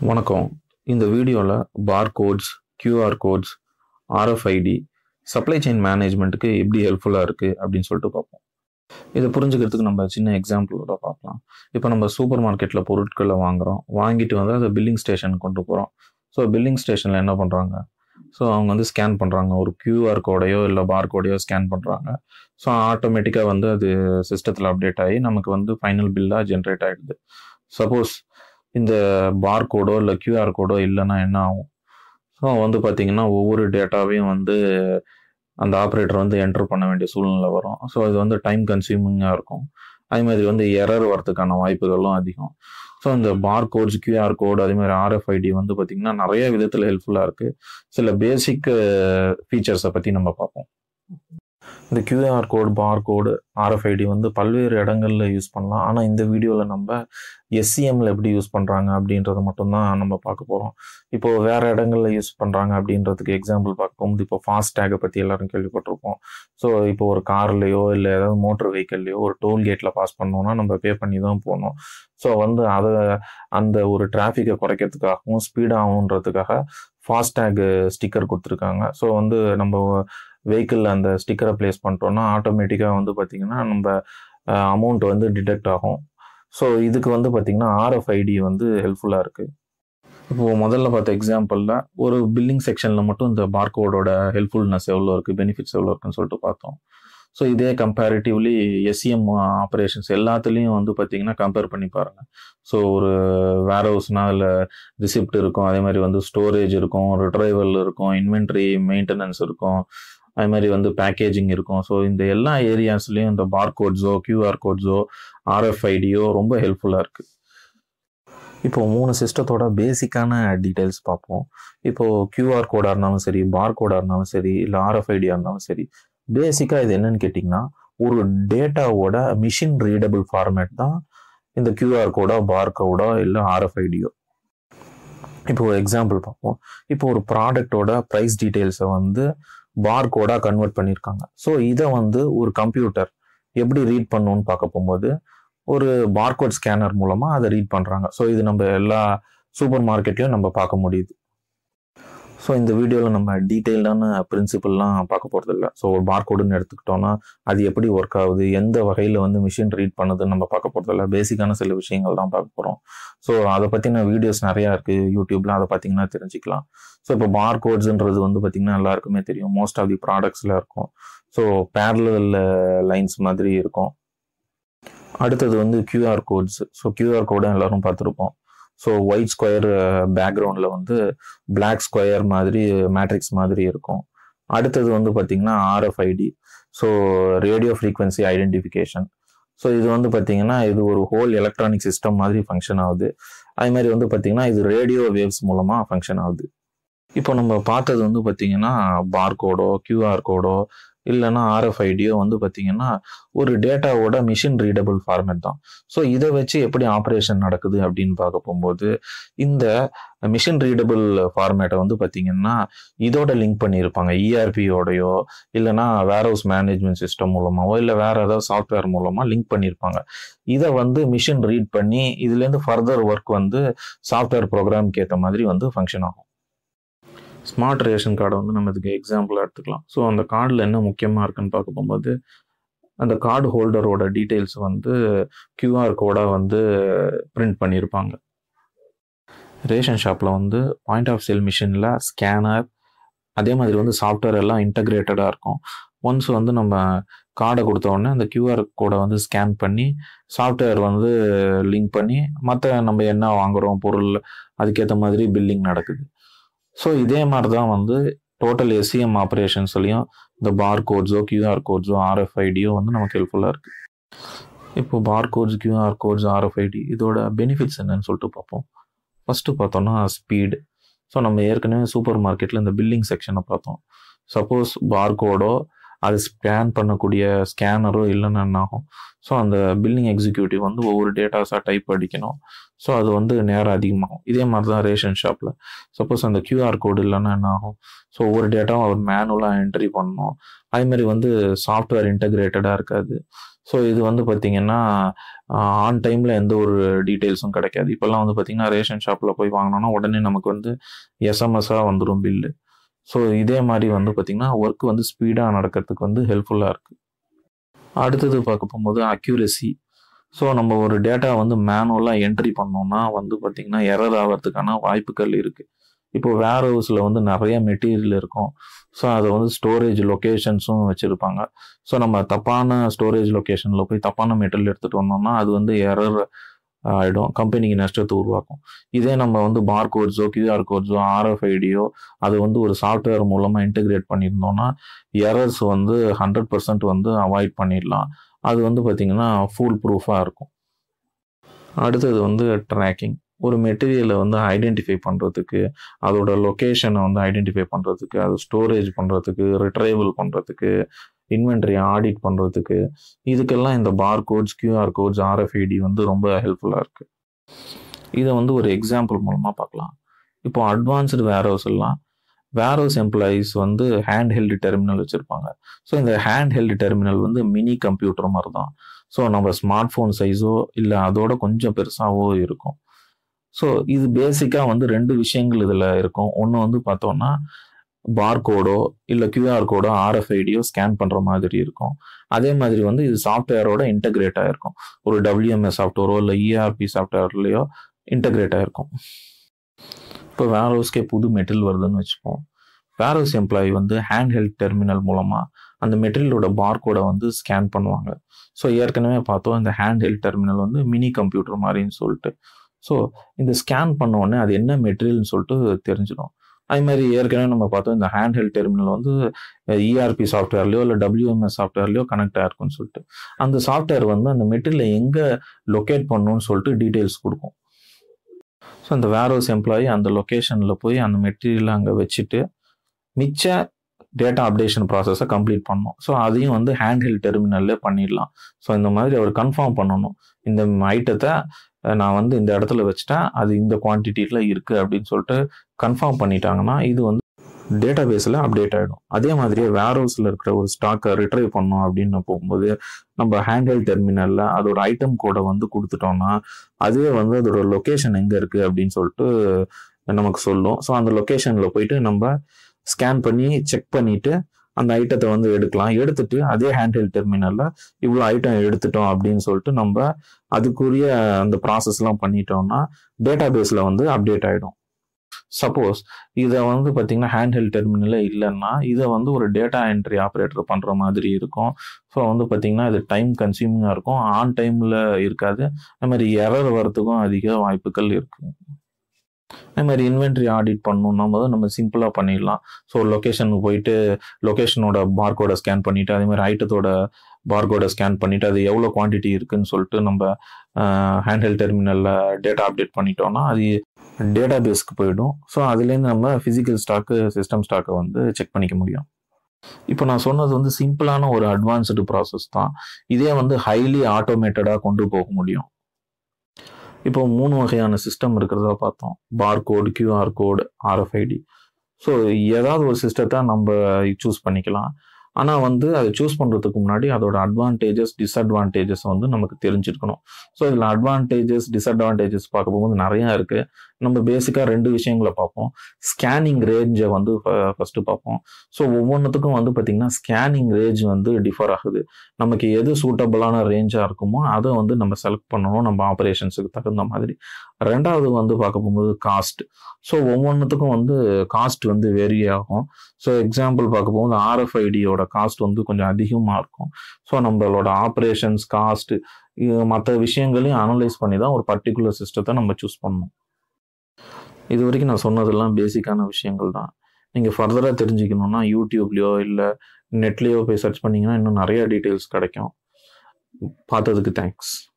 வணக்கம் இந்த வீடியோவில் bar codes QR codes RFID supply chain மேனேஜ்மெண்ட்டுக்கு எப்படி ஹெல்ப்ஃபுல்லாக இருக்குது அப்படின்னு சொல்லிட்டு பார்ப்போம் இதை புரிஞ்சுக்கிறதுக்கு நம்ம சின்ன எக்ஸாம்பிளோட பார்க்கலாம் இப்போ நம்ம சூப்பர் மார்க்கெட்டில் பொருட்களை வாங்குகிறோம் வாங்கிட்டு வந்து அதை பில்லிங் ஸ்டேஷனுக்கு கொண்டு போகிறோம் ஸோ பில்லிங் ஸ்டேஷனில் என்ன பண்ணுறாங்க ஸோ அவங்க வந்து ஸ்கேன் பண்ணுறாங்க ஒரு கியூஆர் கோடையோ இல்லை பார் கோடையோ ஸ்கேன் பண்ணுறாங்க ஸோ ஆட்டோமேட்டிக்காக வந்து அது சிஸ்டத்தில் அப்டேட் ஆகி நமக்கு வந்து ஃபைனல் பில்லாக ஜென்ரேட் ஆகிடுது சப்போஸ் இந்த பார் கோடோ இல்லை கியூஆர் கோடோ இல்லைன்னா என்ன ஆகும் ஸோ வந்து பார்த்தீங்கன்னா ஒவ்வொரு டேட்டாவையும் வந்து அந்த ஆப்ரேட்டர் வந்து என்டர் பண்ண வேண்டிய சூழ்நிலை வரும் ஸோ இது வந்து டைம் கன்சியூமிங்காக இருக்கும் அதே மாதிரி வந்து எரர் வரதுக்கான வாய்ப்புகளும் அதிகம் ஸோ இந்த பார் கோட்ஸ் கியூஆர் கோட் அதே மாதிரி ஆர்எஃப்ஐடி வந்து பார்த்திங்கன்னா நிறைய விதத்தில் ஹெல்ப்ஃபுல்லாக இருக்குது சில பேசிக் ஃபீச்சர்ஸை பற்றி நம்ம பார்ப்போம் இந்த QR code bar code RFID வந்து பல்வேறு இடங்கள்ல யூஸ் பண்ணலாம் ஆனால் இந்த வீடியோவில் நம்ம எஸ்சிஎம்ல எப்படி யூஸ் பண்ணுறாங்க அப்படின்றத மட்டும்தான் நம்ம பார்க்க போகிறோம் இப்போ வேற இடங்கள்ல யூஸ் பண்ணுறாங்க அப்படின்றதுக்கு எக்ஸாம்பிள் பார்க்க போகும்போது இப்போ ஃபாஸ்டேகை பற்றி எல்லாரும் கேள்விப்பட்டிருப்போம் ஸோ இப்போ ஒரு கார்லேயோ இல்லை ஏதாவது மோட்டர் வெஹிக்கல்லையோ ஒரு டோல் கேட்டில் பாஸ் பண்ணோம்னா நம்ம பே பண்ணி தான் போகணும் ஸோ வந்து அதை அந்த ஒரு டிராஃபிக்கை குறைக்கிறதுக்காகவும் ஸ்பீடாகுன்றதுக்காக ஃபாஸ்டேக் ஸ்டிக்கர் கொடுத்துருக்காங்க ஸோ வந்து நம்ம வெஹிக்கிள் அந்த ஸ்டிக்கரை ப்ளேஸ் பண்ணிட்டோம்னா ஆட்டோமேட்டிக்காக வந்து பார்த்திங்கன்னா நம்ம அமௌண்ட் வந்து டிடெக்ட் ஆகும் ஸோ இதுக்கு வந்து பார்த்திங்கன்னா ஆர்எஃப்ஐடி வந்து ஹெல்ப்ஃபுல்லாக இருக்குது இப்போது முதல்ல பார்த்த எக்ஸாம்பிளில் ஒரு பில்லிங் செக்ஷனில் மட்டும் இந்த பார்கோடோட ஹெல்ப்ஃபுல்னஸ் எவ்வளோ இருக்குது பெனிஃபிட்ஸ் எவ்வளோ இருக்குன்னு சொல்லிட்டு பார்த்தோம் ஸோ இதே கம்பேரிட்டிவ்லி எஸ்சிஎம் ஆப்ரேஷன்ஸ் எல்லாத்துலேயும் வந்து பார்த்தீங்கன்னா கம்பேர் பண்ணி பாருங்கள் ஸோ ஒரு வேர் ஹவுஸ்னால் அதில் ரிசிப்ட் இருக்கும் அதே மாதிரி வந்து ஸ்டோரேஜ் இருக்கும் ரிட்ரைவல் இருக்கும் இன்வென்ட்ரி மெயின்டெனன்ஸ் இருக்கும் அது மாதிரி வந்து பேக்கேஜிங் இருக்கும் ஸோ இந்த எல்லா ஏரியாஸ்லேயும் இந்த பார் கோட்ஸோ கியூஆர் கோட்ஸோ ஆர்எஃப்ஐடியோ ரொம்ப ஹெல்ப்ஃபுல்லாக இருக்குது இப்போ மூணு சிஸ்டத்தோட பேசிக்கான டீட்டெயில்ஸ் பார்ப்போம் இப்போ கியூஆர் கோடாக இருந்தாலும் சரி பார் கோடாக இருந்தாலும் சரி இல்லை ஆர்எஃப்ஐடியாக இருந்தாலும் சரி பேசிக்காக இது என்னன்னு கேட்டிங்கன்னா ஒரு டேட்டாவோட மிஷின் ரீடபிள் ஃபார்மேட் தான் இந்த கியூஆர் கோடோ பார் கோடோ இல்லை ஆர்எஃப்ஐடியோ இப்போ ஒரு எக்ஸாம்பிள் பார்ப்போம் இப்போ ஒரு ப்ராடக்டோட ப்ரைஸ் டீட்டெயில்ஸை வந்து பார் கோடாக கன்வெர்ட் பண்ணியிருக்காங்க ஸோ இதை வந்து ஒரு கம்ப்யூட்டர் எப்படி ரீட் பண்ணணும்னு பார்க்க போகும்போது ஒரு பார்கோட் ஸ்கேனர் மூலமாக அதை ரீட் பண்ணுறாங்க ஸோ இது நம்ம எல்லா சூப்பர் மார்க்கெட்லையும் நம்ம பார்க்க முடியுது ஸோ இந்த வீடியோவில் நம்ம டீட்டெயில்டான பிரின்சிபல்லாம் பார்க்க போகிறது இல்லை ஸோ ஒரு பார்கோடுன்னு எடுத்துக்கிட்டோம்னா அது எப்படி ஒர்க் ஆகுது எந்த வகையில் வந்து மிஷின் ரீட் பண்ணுதுன்னு நம்ம பார்க்க போகிறது இல்லை பேசிக்கான சில விஷயங்கள் தான் பார்க்க போகிறோம் ஸோ அதை பற்றின வீடியோஸ் நிறையா இருக்குது யூடியூப்ல அதை பார்த்தீங்கன்னா தெரிஞ்சுக்கலாம் ஸோ இப்போ பார் கோட்ஸ்ன்றது வந்து பார்த்திங்கன்னா எல்லாருக்குமே தெரியும் மோஸ்ட் ஆஃப் தி ப்ராடக்ட்ஸில் இருக்கும் ஸோ பேரலல் லைன்ஸ் மாதிரி இருக்கும் அடுத்தது வந்து கியூஆர் கோட்ஸ் ஸோ கியூஆர் கோடை எல்லாரும் பார்த்துருப்போம் ஸோ ஒயிட் ஸ்கொயர் பேக்ரவுண்டில் வந்து பிளாக் ஸ்கொயர் மாதிரி மேட்ரிக்ஸ் மாதிரி இருக்கும் அடுத்தது வந்து பார்த்திங்கன்னா RFID so radio frequency identification so இது வந்து பார்த்திங்கன்னா இது ஒரு ஹோல் எலக்ட்ரானிக் சிஸ்டம் மாதிரி ஃபங்க்ஷன் ஆகுது அதே மாதிரி வந்து பார்த்திங்கன்னா இது ரேடியோ வேவ்ஸ் மூலமாக ஃபங்க்ஷன் ஆகுது இப்போ நம்ம பார்த்தது வந்து பார்த்திங்கன்னா பார் கோடோ கியூஆர் கோடோ இல்லைன்னா ஆர்எஃப்ஐடியோ வந்து பார்த்தீங்கன்னா ஒரு டேட்டாவோட மிஷின் ரீடபிள் ஃபார்மேட் தான் ஸோ இதை வச்சு எப்படி ஆப்ரேஷன் நடக்குது அப்படின்னு பார்க்க போகும்போது இந்த மிஷின் ரீடபிள் ஃபார்மேட்டை வந்து பார்த்தீங்கன்னா இதோட லிங்க் பண்ணியிருப்பாங்க இஆர்பியோடையோ இல்லைன்னா வேர் ஹவுஸ் மேனேஜ்மெண்ட் சிஸ்டம் மூலமாவோ இல்லை வேற ஏதாவது சாஃப்ட்வேர் மூலமாக லிங்க் பண்ணியிருப்பாங்க இதை வந்து மிஷின் ரீட் பண்ணி இதுலேருந்து ஃபர்தர் ஒர்க் வந்து சாஃப்ட்வேர் ப்ரோக்ராம்க்கு ஏற்ற மாதிரி வந்து ஃபங்க்ஷன் ஆகும் ஸ்மார்ட் ரேஷன் கார்டை வந்து நம்ம இதுக்கு எக்ஸாம்பிளாக எடுத்துக்கலாம் ஸோ அந்த கார்டில் என்ன முக்கியமாக இருக்குன்னு பார்க்க போகும்போது அந்த கார்டு ஹோல்டரோட டீட்டெயில்ஸ் வந்து கியூஆர் கோடாக வந்து பிரிண்ட் பண்ணியிருப்பாங்க ரேஷன் ஷாப்பில் வந்து பாயிண்ட் ஆஃப் சேல் மிஷினில் ஸ்கேனர் அதே மாதிரி வந்து சாஃப்ட்வேர் எல்லாம் இன்டகிரேட்டடாக இருக்கும் ஒன்ஸ் வந்து நம்ம கார்டை கொடுத்த உடனே அந்த கியூஆர் கோடை வந்து ஸ்கேன் பண்ணி சாஃப்ட்வேர் வந்து லிங்க் பண்ணி மற்ற நம்ம என்ன வாங்குகிறோம் பொருள் அதுக்கேற்ற மாதிரி பில்லிங் நடக்குது ஸோ இதே மாதிரி தான் வந்து டோட்டல் எஸ்சிஎம் ஆப்ரேஷன்ஸ்லையும் இந்த பார் கோட்ஸோ கியூஆர் கோட்ஸோ ஆர்எஃப்ஐடியோ வந்து நமக்கு ஹெல்ப்ஃபுல்லாக இருக்குது இப்போ bar codes QR codes RFID இதோட பெனிஃபிட்ஸ் என்னன்னு சொல்லிட்டு பார்ப்போம் ஃபஸ்ட்டு பார்த்தோம்னா ஸ்பீடு ஸோ நம்ம ஏற்கனவே சூப்பர் மார்க்கெட்டில் இந்த பில்லிங் செக்ஷனை பார்த்தோம் சப்போஸ் பார் கோடோ அது ஸ்கேன் பண்ணக்கூடிய ஸ்கேனரோ இல்லைன்னா என்ன ஆகும் ஸோ அந்த பில்லிங் எக்ஸிக்யூட்டிவ் வந்து ஒவ்வொரு டேட்டாஸாக டைப் அடிக்கணும் ஸோ அது வந்து நேரம் அதிகமாகும் இதே மாதிரி தான் ரேஷன் ஷாப்பில் சப்போஸ் அந்த கியூஆர் கோடு இல்லைன்னா என்ன ஆகும் ஸோ ஒவ்வொரு டேட்டாவும் அவர் மேனுவலாக என்ட்ரி பண்ணணும் அதேமாதிரி வந்து சாஃப்ட்வேர் இன்டகிரேட்டடாக இருக்காது ஸோ இது வந்து பார்த்தீங்கன்னா ஆன் டைமில் எந்த ஒரு டீட்டெயில்ஸும் கிடைக்காது இப்போல்லாம் வந்து பார்த்தீங்கன்னா ரேஷன் ஷாப்பில் போய் வாங்கினோன்னா உடனே நமக்கு வந்து எஸ்எம்எஸ்ஸாக வந்துடும் பில்லு ஸோ இதே மாதிரி வந்து பார்த்திங்கன்னா ஒர்க் வந்து ஸ்பீடாக நடக்கிறதுக்கு வந்து ஹெல்ப்ஃபுல்லாக இருக்குது அடுத்தது பார்க்க போகும்போது அக்யூரசி ஸோ நம்ம ஒரு டேட்டா வந்து மேனுவலாக என்ட்ரி பண்ணோம்னா வந்து பார்த்திங்கன்னா எரர் ஆகிறதுக்கான வாய்ப்புகள் இருக்குது இப்போ வேர் ஹவுஸில் வந்து நிறைய மெட்டீரியல் இருக்கும் ஸோ அதை வந்து ஸ்டோரேஜ் லொக்கேஷன்ஸும் வச்சுருப்பாங்க ஸோ நம்ம தப்பான ஸ்டோரேஜ் லொக்கேஷனில் போய் தப்பான மெட்டீரியல் எடுத்துகிட்டு வந்தோம்னா அது வந்து எரர் ஆகிடும் கம்பெனிக்கு நஷ்டத்தை உருவாக்கும் இதே நம்ம வந்து பார் கோட்ஸோ கியூஆர் கோட்ஸோ ஆர்எஃப்ஐடியோ அது வந்து ஒரு சாஃப்ட்வேர் மூலமாக இன்டிகிரேட் பண்ணியிருந்தோம்னா எரர்ஸ் வந்து ஹண்ட்ரட் பர்சன்ட் வந்து அவாய்ட் பண்ணிடலாம் அது வந்து பார்த்திங்கன்னா ஃபுல் ப்ரூஃபாக இருக்கும் அடுத்தது வந்து ட்ராக்கிங் ஒரு மெட்டீரியலை வந்து ஐடென்டிஃபை பண்ணுறதுக்கு அதோட லொக்கேஷனை வந்து ஐடென்டிஃபை பண்ணுறதுக்கு அது ஸ்டோரேஜ் பண்ணுறதுக்கு ரிட்ரைவல் பண்ணுறதுக்கு இன்வென்ட்ரி ஆடிட் பண்ணுறதுக்கு இதுக்கெல்லாம் இந்த bar codes QR codes RFID வந்து ரொம்ப ஹெல்ப்ஃபுல்லாக இருக்குது இதை வந்து ஒரு எக்ஸாம்பிள் மூலமாக பார்க்கலாம் இப்போ அட்வான்ஸ்டு வேர் ஹவுஸ் எல்லாம் வேர் ஹவுஸ் எம்ப்ளாயீஸ் வந்து ஹேண்ட் ஹெல்டு டெர்மினல் வச்சுருப்பாங்க ஸோ இந்த ஹேண்ட் ஹெல்டு டெர்மினல் வந்து மினி கம்ப்யூட்டர் மாதிரி தான் ஸோ நம்ம ஸ்மார்ட் ஃபோன் சைஸோ இல்லை அதோட கொஞ்சம் பெருசாகவோ இருக்கும் ஸோ இது பேசிக்காக வந்து ரெண்டு விஷயங்கள் இதில் இருக்கும் ஒன்று வந்து பார்த்தோம்னா பார் கோடோ இல்லை கியூஆர் கோடோ ஆர்எஃப்ஐடியோ ஸ்கேன் பண்ணுற மாதிரி இருக்கும் அதே மாதிரி வந்து இது சாஃப்ட்வேரோட இன்டகிரேட் ஆகிருக்கும் ஒரு டபிள்யூஎம்எஸ் சாஃப்ட்வேரோ இல்லை இஆர்பி சாஃப்ட்வேர்லேயோ இன்டகிரேட் ஆகிருக்கும் இப்போ வேர் ஹவுஸ்க்கே புது மெட்டீரியல் வருதுன்னு வச்சுப்போம் வேர் ஹவுஸ் எம்ப்ளாயி வந்து ஹேண்ட் ஹெல்ட் டெர்மினல் மூலமாக அந்த மெட்டீரியலோட பார்கோடை வந்து ஸ்கேன் பண்ணுவாங்க ஸோ ஏற்கனவே பார்த்தோம் இந்த ஹேண்ட் ஹெல்ட் டெர்மினல் வந்து மினி கம்ப்யூட்டர் மாதிரின்னு சொல்லிட்டு ஸோ இந்த ஸ்கேன் பண்ண உடனே அது என்ன மெட்டீரியல்னு சொல்லிட்டு தெரிஞ்சிடும் அதே மாதிரி ஏற்கனவே நம்ம பார்த்தோம் இந்த ஹேண்ட் ஹெல்ட் டெர்மினல் வந்து இஆர்பி சாஃப்ட்வேர்லையோ இல்லை டபிள்யூஎம்எஸ் சாஃப்ட்வேர்லையோ கனெக்ட் ஆயிருக்கும்னு சொல்லிட்டு அந்த சாஃப்ட்வேர் வந்து அந்த மெட்டீரியலை எங்கே லொக்கேட் பண்ணணும்னு சொல்லிட்டு டீட்டெயில்ஸ் கொடுக்கும் ஸோ அந்த வேர் ஹவுஸ் எம்ப்ளாயி அந்த லொக்கேஷனில் போய் அந்த மெட்டீரியலை அங்கே வச்சுட்டு மிச்ச டேட்டா அப்டேஷன் ப்ராசஸை கம்ப்ளீட் பண்ணணும் ஸோ அதையும் வந்து ஹேண்ட் ஹெல்ட் டெர்மினல்லே பண்ணிடலாம் ஸோ இந்த மாதிரி அவர் கன்ஃபார்ம் பண்ணணும் இந்த ஐட்டத்தை நான் வந்து இந்த இடத்துல வச்சுட்டேன் அது இந்த குவான்டிட்டியில் இருக்குது அப்படின்னு சொல்லிட்டு கன்ஃபார்ம் பண்ணிட்டாங்கன்னா இது வந்து டேட்டா பேஸில் அப்டேட் ஆகிடும் அதே மாதிரியே வேர் ஹவுஸில் இருக்கிற ஒரு ஸ்டாக்கை ரிட்ரைவ் பண்ணோம் அப்படின்னு போகும்போது நம்ம ஹேண்ட்ஹெல்ட் டெர்மினலில் அதோட ஐட்டம் கோடை வந்து கொடுத்துட்டோம்னா அதுவே வந்து அதோட லொக்கேஷன் எங்கே இருக்குது அப்படின்னு சொல்லிட்டு நமக்கு சொல்லும் ஸோ அந்த லொக்கேஷனில் போயிட்டு நம்ம ஸ்கேன் பண்ணி செக் பண்ணிட்டு அந்த ஐட்டத்தை வந்து எடுக்கலாம் எடுத்துட்டு அதே ஹேண்ட்ஹெல்ட் டெர்மினலில் இவ்வளோ ஐட்டம் எடுத்துட்டோம் அப்படின்னு சொல்லிட்டு நம்ம அதுக்குரிய அந்த ப்ராசஸ்லாம் பண்ணிட்டோம்னா டேட்டா பேஸில் வந்து அப்டேட் ஆகிடும் சப்போஸ் இதை வந்து பார்த்தீங்கன்னா ஹேண்ட்ஹெல்ட் டெர்மினலே இல்லைன்னா இதை வந்து ஒரு டேட்டா என்ட்ரி ஆப்ரேட்டர் பண்ணுற மாதிரி இருக்கும் ஸோ வந்து பார்த்தீங்கன்னா இது டைம் கன்சியூமிங்காக இருக்கும் ஆன் டைமில் இருக்காது அது மாதிரி எரர் வரத்துக்கும் அதிக வாய்ப்புகள் இருக்குது அதே மாதிரி இன்வென்ட்ரி ஆடிட் பண்ணணும்னா போது நம்ம சிம்பிளாக பண்ணிடலாம் ஸோ லொக்கேஷனுக்கு போயிட்டு லொக்கேஷனோட பார்கோடை ஸ்கேன் பண்ணிவிட்டு அதே மாதிரி ஐட்டத்தோட பார்கோடை ஸ்கேன் பண்ணிவிட்டு அது எவ்வளோ குவான்டிட்டி இருக்குன்னு சொல்லிட்டு நம்ம ஹேண்ட்ஹெல்ட் டெர்மினலில் டேட்டா அப்டேட் பண்ணிட்டோம்னா அது டேட்டா பேஸ்க்கு போயிடும் ஸோ அதுலேருந்து நம்ம ஃபிசிக்கல் ஸ்டாக்கு சிஸ்டம் ஸ்டாக்கை வந்து செக் பண்ணிக்க முடியும் இப்போ நான் சொன்னது வந்து சிம்பிளான ஒரு அட்வான்ஸ்டு ப்ராசஸ் தான் இதே வந்து ஹைலி ஆட்டோமேட்டடாக கொண்டு போக முடியும் இப்போ மூணு வகையான சிஸ்டம் இருக்கிறதா பார்த்தோம் bar code QR code RFID so ஏதாவது ஒரு சிஸ்டத்தை நம்ம சூஸ் பண்ணிக்கலாம் ஆனால் வந்து அதை சூஸ் பண்ணுறதுக்கு முன்னாடி அதோட அட்வான்டேஜஸ் டிஸ்அட்வான்டேஜஸ் வந்து நமக்கு தெரிஞ்சிருக்கணும் ஸோ இதில் அட்வான்டேஜஸ் டிஸ்அட்வான்டேஜஸ் பார்க்க போகும்போது நிறையா இருக்குது நம்ம பேசிக்காக ரெண்டு விஷயங்களை பார்ப்போம் ஸ்கேனிங் ரேஞ்சை வந்து ஃபஸ்ட்டு பார்ப்போம் ஸோ ஒவ்வொன்றுத்துக்கும் வந்து பார்த்திங்கன்னா ஸ்கேனிங் ரேஞ்ச் வந்து டிஃபர் ஆகுது நமக்கு எது சூட்டபிளான ரேஞ்சாக இருக்குமோ அதை வந்து நம்ம செலக்ட் பண்ணணும் நம்ம ஆப்ரேஷன்ஸுக்கு தகுந்த மாதிரி ரெண்டாவது வந்து பார்க்க போகும்போது காஸ்ட் ஸோ ஒவ்வொன்றுத்துக்கும் வந்து காஸ்ட் வந்து வேரி ஆகும் ஸோ எக்ஸாம்பிள் பார்க்க போகும்போது ஆர்எஃப்ஐடியோட காஸ்ட் வந்து கொஞ்சம் அதிகமாக இருக்கும் ஸோ நம்மளோட ஆப்ரேஷன்ஸ் காஸ்ட் மற்ற விஷயங்களையும் அனலைஸ் பண்ணி தான் ஒரு பர்டிகுலர் சிஸ்டத்தை நம்ம சூஸ் பண்ணணும் இது வரைக்கும் நான் சொன்னதெல்லாம் பேசிக்கான விஷயங்கள் தான் நீங்கள் ஃபர்தராக தெரிஞ்சுக்கணுன்னா யூடியூப்லேயோ இல்லை நெட்லேயோ போய் சர்ச் பண்ணிங்கன்னா இன்னும் நிறைய டீட்டெயில்ஸ் கிடைக்கும் பார்த்ததுக்கு தேங்க்ஸ்